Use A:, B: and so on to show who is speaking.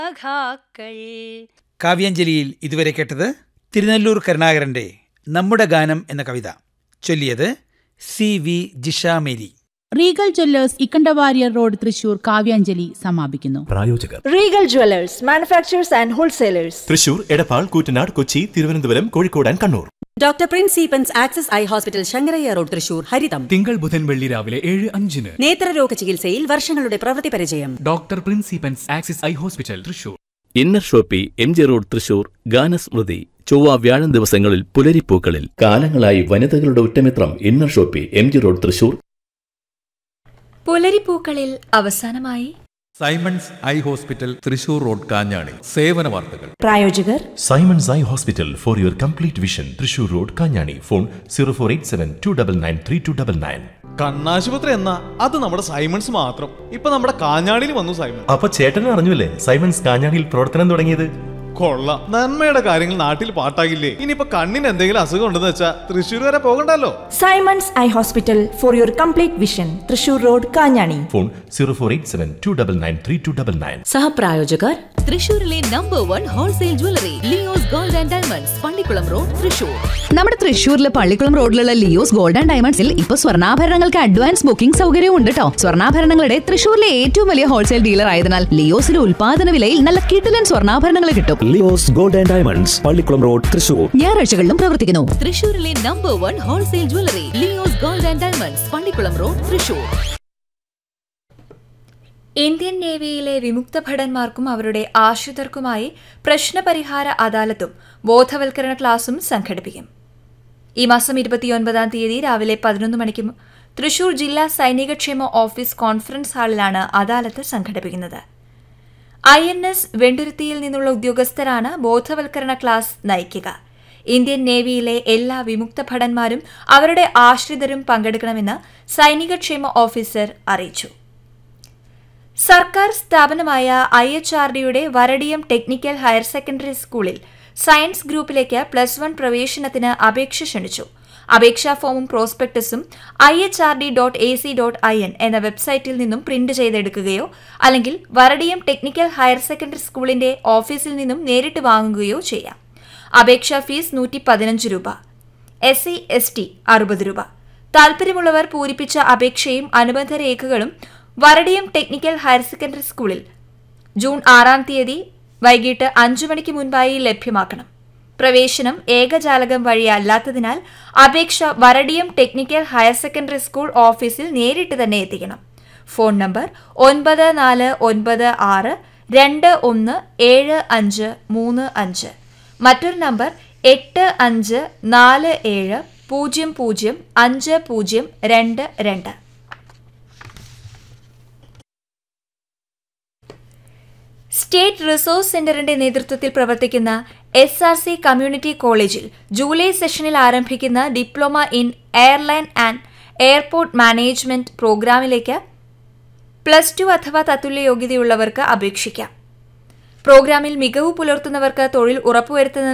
A: സഖാക്കൾ
B: കാവ്യാഞ്ജലിയിൽ ഇതുവരെ കേട്ടത് തിരുനെല്ലൂർ കരുണാകരന്റെ നമ്മുടെ ഗാനം എന്ന കവിത ചൊല്ലിയത് C V Jishamary
C: Regal jewellers Ikkandavarier road Thrissur Kavyanjali സമാപിക്കുന്നു
D: പ്രായോജകർ
E: Regal jewellers manufacturers and wholesalers
D: Thrissur Edappal Koottanad Kochi Thiruvananthapuram Kozhikode and Kannur
F: doctor Prince സീപ്പൻസ് access eye hospital Sankarayya road Thrissur Haritham
G: തിങ്കൾ ബുധൻ വെള്ളി രാവിലെ ഏഴ് അഞ്ചിന്
F: നേത്രരോഗ ചികിത്സയിൽ വർഷങ്ങളുടെ പ്രവൃത്തി പരിചയം
G: ഡോക്ടർ പ്രിൻസിപ്പൻസ് axis eye hospital Thrissur
H: inner shoppe M G road Thrissur Ganasmrithi ചൊവ്വ വ്യാഴം ദിവസങ്ങളിൽ പുലരിപ്പൂക്കളിൽ കാലങ്ങളായി വനിതകളുടെ ഉറ്റമിത്രം inner shoppe M G road Thrissur
A: പുലരിപ്പൂക്കളിൽ അവസാനമായി
I: Simon's eye hospital Thrissur road Kanjani സേവന വാർത്തകൾ
E: പ്രായോജകർ
D: Simon's eye hospital for your complete vision Thrissur road Kanjani phone zero four eight seven two double nine three two double nine
J: കണ്ണാശുപത്രി എന്നാ അത് നമ്മുടെ സൈമൺസ് മാത്രം ഇപ്പൊ നമ്മുടെ കാഞ്ഞാടിയിൽ വന്നു സൈമൺ
D: അപ്പൊ ചേട്ടൻ അറിഞ്ഞല്ലേ സൈമൺസ് കാഞ്ഞാണിയിൽ പ്രവർത്തനം തുടങ്ങിയത്
J: കൊള്ളാം നന്മയുടെ കാര്യങ്ങൾ നാട്ടിൽ പാട്ടാകില്ലേ ഇനിയിപ്പൊ കണ്ണിന് എന്തെങ്കിലും അസുഖം ഉണ്ടെന്ന് വെച്ചാ തൃശ്ശൂർ വരെ പോകണ്ടല്ലോ
E: Simon's eye hospital for your complete vision Thrissur road Kanjani
D: phone zero four eight seven two double nine three two double nine
F: സഹപ്രായോജകർ
K: തൃശൂരിലെ number one wholesale jewellery Leo's gold and diamonds Pallikkulam road Thrissur
L: നമ്മുടെ തൃശൂരിലെ പള്ളിക്കുളം റോഡിലുള്ള ലിയോസ് ഗോൾഡ് ആൻഡ് ഡയമണ്ട്സിൽ ഇപ്പൊ സ്വർണ്ണാഭരണങ്ങൾക്ക് advance booking സൗകര്യവും ഉണ്ട് കേട്ടോ സ്വർണ്ണാഭരണങ്ങളുടെ തൃശൂരിലെ ഏറ്റവും വലിയ ഹോൾസെയിൽ ഡീലർ ആയതിനാൽ ലിയോസിലെ ഉൽപാദന വിലയിൽ നല്ല കിടിലൻ സ്വർണ്ണാഭരണങ്ങൾ കിട്ടും
M: Leo's gold and diamonds Pallikkulam road Thrissur
L: ഞായറാഴ്ചകളിലും പ്രവർത്തിക്കുന്നു
K: തൃശൂരിലെ number one wholesale jewellery Leo's gold and diamonds Pallikkulam road Thrissur
A: Indian നേവിയിലെ വിമുക്ത ഭടന്മാർക്കും അവരുടെ ആശ്രിതർക്കുമായി പ്രശ്നപരിഹാര അദാലത്തും ബോധവൽക്കരണ ക്ലാസും സംഘടിപ്പിക്കും ഈ മാസം ഇരുപത്തിയൊൻപതാം തീയതി രാവിലെ പതിനൊന്ന് മണിക്ക് തൃശൂർ ജില്ലാ സൈനികക്ഷേമ ഓഫീസ് കോൺഫറൻസ് ഹാളിലാണ് അദാലത്ത് സംഘടിപ്പിക്കുന്നത് ഐ എൻ എസ് വെണ്ടുരുത്തിയിൽ നിന്നുള്ള ഉദ്യോഗസ്ഥരാണ് ബോധവൽക്കരണ ക്ലാസ് നയിക്കുക ഇന്ത്യൻ നേവിയിലെ എല്ലാ വിമുക്ത ഭടന്മാരും അവരുടെ ആശ്രിതരും പങ്കെടുക്കണമെന്ന് സൈനികക്ഷേമ ഓഫീസർ അറിയിച്ചു സർക്കാർ സ്ഥാപനമായ ഐ എച്ച് ആർ ഡിയുടെ വരടിയം ടെക്നിക്കൽ ഹയർ സെക്കൻഡറി സ്കൂളിൽ സയൻസ് ഗ്രൂപ്പിലേക്ക് പ്ലസ് വൺ പ്രവേശനത്തിന് അപേക്ഷ ക്ഷണിച്ചു അപേക്ഷാ ഫോമും പ്രോസ്പെക്ടസും I H R D dot A C dot I N എന്ന വെബ്സൈറ്റിൽ നിന്നും പ്രിന്റ് ചെയ്തെടുക്കുകയോ അല്ലെങ്കിൽ വരടിയം ടെക്നിക്കൽ ഹയർ സെക്കൻഡറി സ്കൂളിന്റെ ഓഫീസിൽ നിന്നും നേരിട്ട് വാങ്ങുകയോ ചെയ്യാം അപേക്ഷാ ഫീസ് നൂറ്റി പതിനഞ്ച് രൂപ എസ് സി എസ് ടി അറുപത് രൂപ താൽപ്പര്യമുള്ളവർ പൂരിപ്പിച്ച അപേക്ഷയും അനുബന്ധ രേഖകളും വരടിയം ടെക്നിക്കൽ ഹയർ സെക്കൻഡറി സ്കൂളിൽ ജൂൺ ആറാം തീയതി വൈകിട്ട് അഞ്ചു മണിക്ക് മുൻപായി ലഭ്യമാക്കണം പ്രവേശനം ഏകജാലകം വഴിയല്ലാത്തതിനാൽ അപേക്ഷ Varadiyam technical higher secondary school ഓഫീസിൽ നേരിട്ട് തന്നെ എത്തിക്കണം ഫോൺ നമ്പർ ഒൻപത് നാല് ഒൻപത് ആറ് രണ്ട് ഒന്ന് ഏഴ് അഞ്ച് മൂന്ന് അഞ്ച് മറ്റൊരു നമ്പർ എട്ട് അഞ്ച് നാല് ഏഴ് പൂജ്യം പൂജ്യം അഞ്ച് പൂജ്യം രണ്ട് രണ്ട് സ്റ്റേറ്റ് റിസോഴ്സ് സെന്ററിന്റെ നേതൃത്വത്തിൽ പ്രവർത്തിക്കുന്ന എസ് ആർ സി കമ്മ്യൂണിറ്റി കോളേജിൽ ജൂലൈ സെഷനിൽ ആരംഭിക്കുന്ന diploma in airline and airport management പ്രോഗ്രാമിലേക്ക് പ്ലസ് ടു അഥവാ തത്തുല്യ യോഗ്യതയുള്ളവർക്ക് അപേക്ഷിക്കാം പ്രോഗ്രാമിൽ മികവ് പുലർത്തുന്നവർക്ക് തൊഴിൽ ഉറപ്പുവരുത്തുന്ന